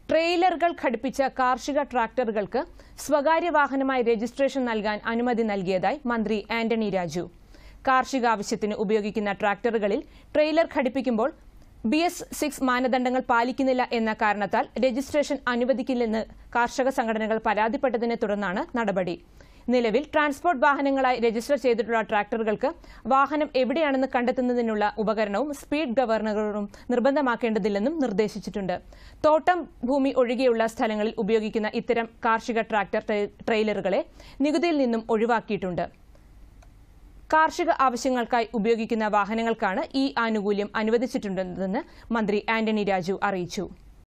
ട്രെയിലറുകൾ ഘടിപ്പിച്ച കാർഷിക ട്രാക്ടറുകൾക്ക് സ്വകാര്യ വാഹനമായി രജിസ്ട്രേഷൻ നൽകാൻ അനുമതി നൽകിയതായി മന്ത്രി ആന്റണി രാജു കാർഷിക ആവശ്യത്തിന് ഉപയോഗിക്കുന്ന ട്രാക്ടറുകളിൽ ട്രെയിലർ ഘടിപ്പിക്കുമ്പോൾ ബി എസ് സിക്സ് മാനദണ്ഡങ്ങൾ പാലിക്കുന്നില്ല എന്ന കാരണത്താൽ രജിസ്ട്രേഷൻ അനുവദിക്കില്ലെന്ന് കാർഷക സംഘടനകൾ പരാതിപ്പെട്ടതിനെ തുടർന്നാണ് നടപടി നിലവിൽ ട്രാൻസ്പോർട്ട് വാഹനങ്ങളായി രജിസ്റ്റർ ചെയ്തിട്ടുള്ള ട്രാക്ടറുകൾക്ക് വാഹനം എവിടെയാണെന്ന് കണ്ടെത്തുന്നതിനുള്ള ഉപകരണവും സ്പീഡ് ഗവർണറും നിർബന്ധമാക്കേണ്ടതില്ലെന്നും നിർദ്ദേശിച്ചിട്ടുണ്ട് തോട്ടം ഭൂമി ഒഴികെയുള്ള സ്ഥലങ്ങളിൽ ഉപയോഗിക്കുന്ന ഇത്തരം കാർഷിക ട്രാക്ടർ ട്രെ- ട്രെയിലറുകളെ നികുതിയിൽ നിന്നും ഒഴിവാക്കിയിട്ടുണ്ട് കാർഷിക ആവശ്യങ്ങൾക്കായി ഉപയോഗിക്കുന്ന വാഹനങ്ങൾക്കാണ് ഈ ആനുകൂല്യം അനുവദിച്ചിട്ടുണ്ടെന്ന് മന്ത്രി ആന്റണി രാജു അറിയിച്ചു